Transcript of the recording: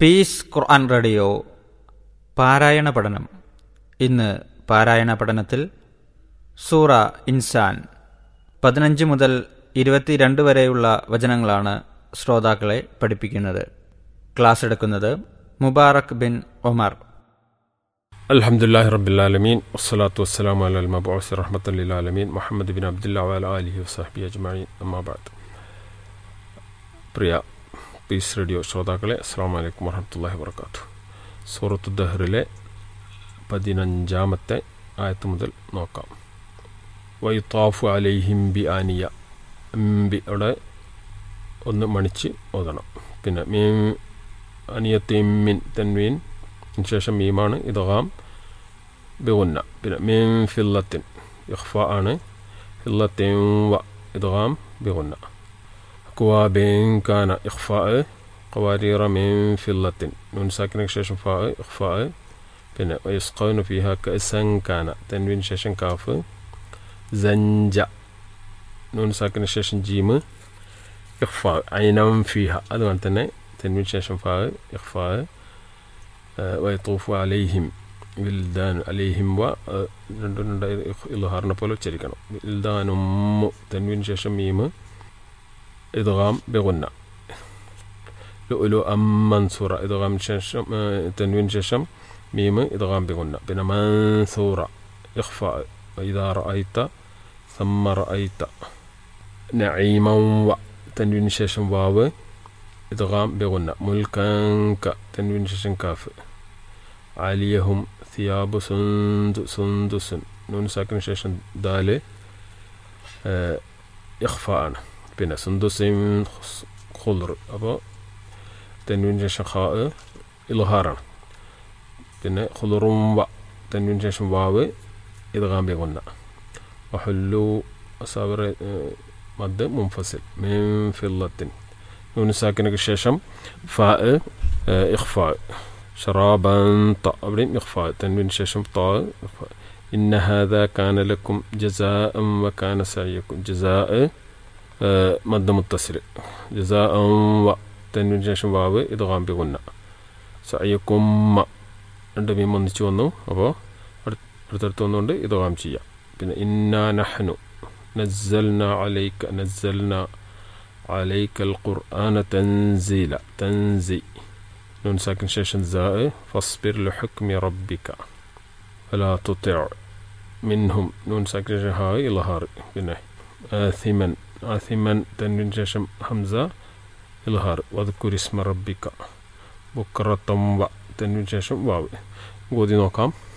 piece ഖുർആൻ radio പാരായണ പഠനം ഇന്ന് പാരായണ പഠനത്തിൽ സൂറ ഇൻസാൻ പതിനഞ്ച് മുതൽ ഇരുപത്തിരണ്ട് വരെയുള്ള വചനങ്ങളാണ് ശ്രോതാക്കളെ പഠിപ്പിക്കുന്നത് ക്ലാസ് എടുക്കുന്നത് മുബാറക് ബിൻ ഒമർ الحمد لله رب العالمين والصلاة والسلام على المبعوث رحمة للعالمين محمد بن عبد الله وعلى آله وصحبه أجمعين أما بعد പ്രിയ പീസ് റേഡിയോ ശ്രോതാക്കളെ അസ്സാം വലൈക്കും വറഹമത്തല്ലാഹി വർക്കാത്തു സൂറത്തു ദഹറിലെ പതിനഞ്ചാമത്തെ ആയത്ത് മുതൽ നോക്കാം വൈത്താഫു അലൈഹിം ബി ആനിയ ബി അവിടെ ഒന്ന് മണിച്ച് ഓതണം പിന്നെ മീൻ അനിയത്തിമിൻ തെൻവീൻ ശേഷം മീമാണ് ഇതഹാം ബിഗുന്ന പിന്നെ മീൻ ഫില്ലത്തിൻ ഇഖ്ഫ ആണ് ഫില്ലത്തിൻ വ ഇതഹാം ബിഗുന്ന കുവാബിൻ കാന ഇഖ്ഫ قوارير من فضة نون ساكنة شاشن فاء إخفاء പിന്നെ ويسقون فيها كأسا كان تنوين شاشن كاف زنج نون ساكنة شاشن جيم إخفاء عينا فيها അതുപോലെ തന്നെ تنوين شاشن فاء إخفاء വയത്തൂഫ് അലൈഹിം വിൽദാൻ അലൈഹിം വ രണ്ടുണ്ട് ഇൽഹാറിനെ പോലെ ഉച്ചരിക്കണം വിൽദാനുമ്മു തെൻവിന് ശേഷം മീമ് ഇതുകാം ബെഗുന്ന ലുലു അമ്മൻസൂറ ഇതുകാം ശേഷം തെൻവിന് ശേഷം മീമ് ഇതുകാം ബെഗുന്ന പിന്നെ മൻസൂറ ഇഖ്ഫ ഇദാർ ഐത്ത സമ്മർ ഐത്ത നഈമം വ തെൻവിന് ശേഷം വാവ് إدغام بغنى ملكا ك تنوين ششن كاف عاليهم ثياب سند سندس نون ساكن ششن دال آه إخفاء بنا سندس خضر أبا تنوين ششن خاء إظهارا بنا خضر و تنوين ششن واو إدغام بغنى وحلوا أصابر آه مد منفصل من فضة نون ساكنة الشاشم فاء إخفاء شرابا طاء أبرين إخفاء تنوين الشاشم طاء إن هذا كان لكم جزاء وكان سعيكم جزاء مد متصل جزاء و تنوين الشاشم واو إدغام بغنى سعيكم രണ്ട് മീം ഒന്നിച്ചു വന്നു അപ്പോൾ അടുത്തടുത്ത് വന്നുകൊണ്ട് ഇതോകാം ചെയ്യാം പിന്നെ ഇന്നാ നഹ്നു നസ്സൽന അലൈക്ക നസ്സൽന عليك القرآن تنزيلا تنزي نون ساكن شاشن زاء فاصبر لحكم ربك فلا تطع منهم نون ساكن شاشن هاي إلهار بنه آثما آثما تنوين شاشن همزة إلهار واذكر اسم ربك بكرة و تنوين شاشن واو قودي نوكام